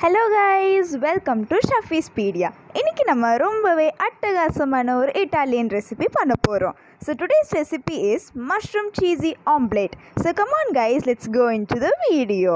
hello guys welcome to ஷஃபீஸ் பீடியா இன்றைக்கி நம்ம ரொம்பவே அட்டகாசமான ஒரு இட்டாலியன் ரெசிபி பண்ண போகிறோம் so today's recipe is mushroom cheesy omelette so come on guys let's go in to the video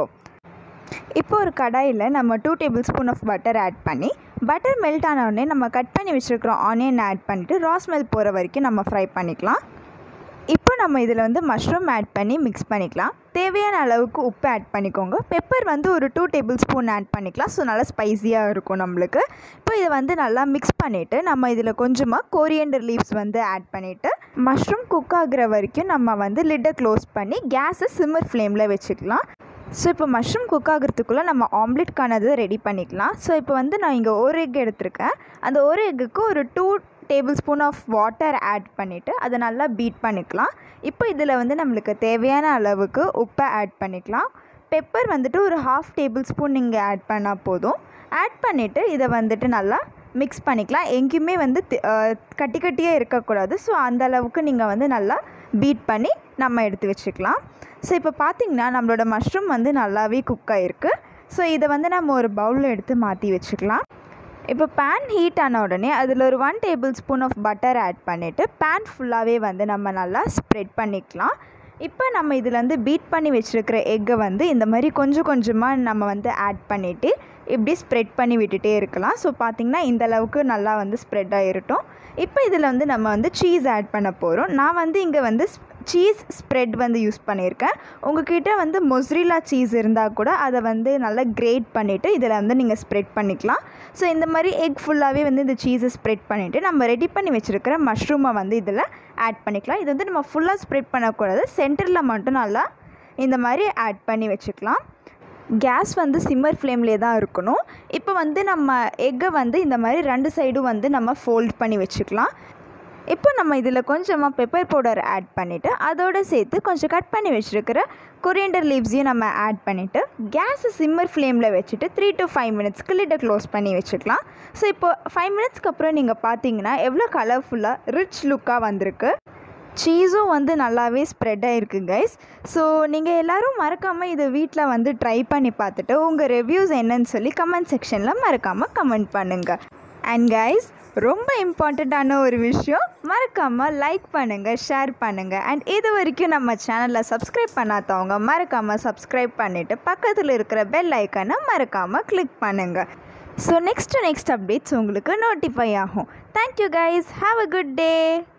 இப்போ ஒரு கடாயில் நம்ம two tablespoon of butter add பண்ணி பட்டர் மெல்ட் ஆன உடனே நம்ம கட் பண்ணி வச்சுருக்கிறோம் ஆனியன் ஆட் பண்ணிவிட்டு ராஸ்மெல் போகிற வரைக்கும் நம்ம ஃப்ரை பண்ணிக்கலாம் இப்போ நம்ம இதில் வந்து மஷ்ரூம் ஆட் பண்ணி மிக்ஸ் பண்ணிக்கலாம் தேவையான அளவுக்கு உப்பு ஆட் பண்ணிக்கோங்க பெப்பர் வந்து ஒரு டூ டேபிள் ஸ்பூன் ஆட் பண்ணிக்கலாம் ஸோ நல்லா ஸ்பைஸியாக இருக்கும் நம்மளுக்கு இப்போ இதை வந்து நல்லா மிக்ஸ் பண்ணிவிட்டு நம்ம இதில் கொஞ்சமாக கோரியண்டர் லீவ்ஸ் வந்து ஆட் பண்ணிவிட்டு மஷ்ரூம் குக் ஆகுற வரைக்கும் நம்ம வந்து லிட்டை க்ளோஸ் பண்ணி கேஸை சிம்மர் ஃப்ளேமில் வச்சுக்கலாம் ஸோ இப்போ மஷ்ரூம் குக் ஆகிறதுக்குள்ளே நம்ம ஆம்லெட்கானது ரெடி பண்ணிக்கலாம் ஸோ இப்போ வந்து நான் இங்கே ஒரு எக் எடுத்திருக்கேன் அந்த ஒரு எக்குக்கு ஒரு two tablespoon of water add பண்ணிவிட்டு அதை நல்லா பீட் பண்ணிக்கலாம் இப்போ இதில் வந்து நம்மளுக்கு தேவையான அளவுக்கு உப்பை ஆட் பண்ணிக்கலாம் பெப்பர் வந்துட்டு ஒரு ஹாஃப் டேபிள் ஸ்பூன் நீங்கள் ஆட் பண்ணால் போதும் ஆட் பண்ணிவிட்டு இதை வந்துட்டு நல்லா மிக்ஸ் பண்ணிக்கலாம் எங்கேயுமே வந்து தி- அஹ் கட்டி கட்டியாக இருக்கக்கூடாது ஸோ அந்த அளவுக்கு நீங்கள் வந்து நல்லா பீட் பண்ணி நம்ம எடுத்து வச்சுக்கலாம் ஸோ இப்போ பார்த்தீங்கன்னா நம்மளோட மஷ்ரூம் வந்து நல்லாவே குக் ஆகிருக்கு ஸோ இதை வந்து நம்ம ஒரு பவுலில் எடுத்து மாற்றி வச்சுக்கலாம் இப்போ பேன் ஹீட் ஆன உடனே அதில் ஒரு one tablespoon of butter add பண்ணிவிட்டு பேன் ஃபுல்லாகவே வந்து நம்ம நல்லா ஸ்ப்ரெட் பண்ணிக்கலாம் இப்போ நம்ம இதில் வந்து பீட் பண்ணி வச்சுருக்கிற எக்கை வந்து இந்த மாதிரி கொஞ்சம் கொஞ்சமாக நம்ம வந்து ஆட் பண்ணிவிட்டு இப்படி ஸ்ப்ரெட் பண்ணி விட்டுட்டே இருக்கலாம் ஸோ பார்த்திங்கன்னா இந்த அளவுக்கு நல்லா வந்து ஸ்ப்ரெட் ஆகிருட்டும் இப்போ இதில் வந்து நம்ம வந்து சீஸ் ஆட் பண்ண போகிறோம் நான் வந்து இங்கே வந்து சீஸ் ஸ்ப்ரெட் வந்து யூஸ் பண்ணியிருக்கேன் உங்ககிட்ட வந்து மொஸ்ரிலா சீஸ் இருந்தால் கூட அதை வந்து நல்லா கிரேட் பண்ணிவிட்டு இதில் வந்து நீங்கள் ஸ்ப்ரெட் பண்ணிக்கலாம் ஸோ இந்த மாதிரி எக் ஃபுல்லாகவே வந்து இந்த சீஸை ஸ்ப்ரெட் பண்ணிவிட்டு நம்ம ரெடி பண்ணி வச்சுருக்கிற மஷ்ரூமை வந்து இதில் ஆட் பண்ணிக்கலாம் இது வந்து நம்ம ஃபுல்லாக ஸ்ப்ரெட் பண்ணக்கூடாது சென்டரில் மட்டும் நல்லா இந்த மாதிரி ஆட் பண்ணி வச்சுக்கலாம் கேஸ் வந்து சிம்மர் ஃப்ளேம்லேயே தான் இருக்கணும் இப்போ வந்து நம்ம எக்கை வந்து இந்த மாதிரி ரெண்டு சைடும் வந்து நம்ம ஃபோல்ட் பண்ணி வச்சுக்கலாம் இப்போ நம்ம இதில் கொஞ்சமாக பெப்பர் பவுடர் ஆட் பண்ணிவிட்டு அதோடு சேர்த்து கொஞ்சம் கட் பண்ணி வச்சுருக்கிற கொரியண்டர் லீவ்ஸையும் நம்ம ஆட் பண்ணிவிட்டு கேஸை சிம்மர் ஃப்ளேமில் வச்சுட்டு த்ரீ to ஃபைவ் மினிட்ஸ்க்கு லிட்டை க்ளோஸ் பண்ணி வச்சுக்கலாம் ஸோ இப்போ ஃபைவ் மினிட்ஸ்க்கு அப்புறம் நீங்கள் பார்த்தீங்கன்னா எவ்வளோ கலர்ஃபுல்லாக ரிச் லுக்காக வந்திருக்கு சீஸும் வந்து நல்லாவே ஸ்ப்ரெட் ஆகிருக்கு கைஸ் ஸோ நீங்கள் எல்லோரும் மறக்காமல் இதை வீட்டில் வந்து ட்ரை பண்ணி பார்த்துட்டு உங்கள் ரிவ்யூஸ் என்னன்னு சொல்லி கமெண்ட் செக்ஷனில் மறக்காமல் கமெண்ட் பண்ணுங்கள் அண்ட் கைஸ் ரொம்ப இம்பார்ட்டண்ட்டான ஒரு விஷயம் மறக்காமல் லைக் பண்ணுங்கள் ஷேர் பண்ணுங்கள் அண்ட் இது வரைக்கும் நம்ம சேனலில் சப்ஸ்கிரைப் பண்ணாதவங்க மறக்காமல் சப்ஸ்கிரைப் பண்ணிவிட்டு பக்கத்தில் இருக்கிற பெல் ஐக்கனை மறக்காமல் கிளிக் பண்ணுங்கள் ஸோ நெக்ஸ்ட் நெக்ஸ்ட் அப்டேட்ஸ் உங்களுக்கு நோட்டிஃபை ஆகும் thank you guys have a good day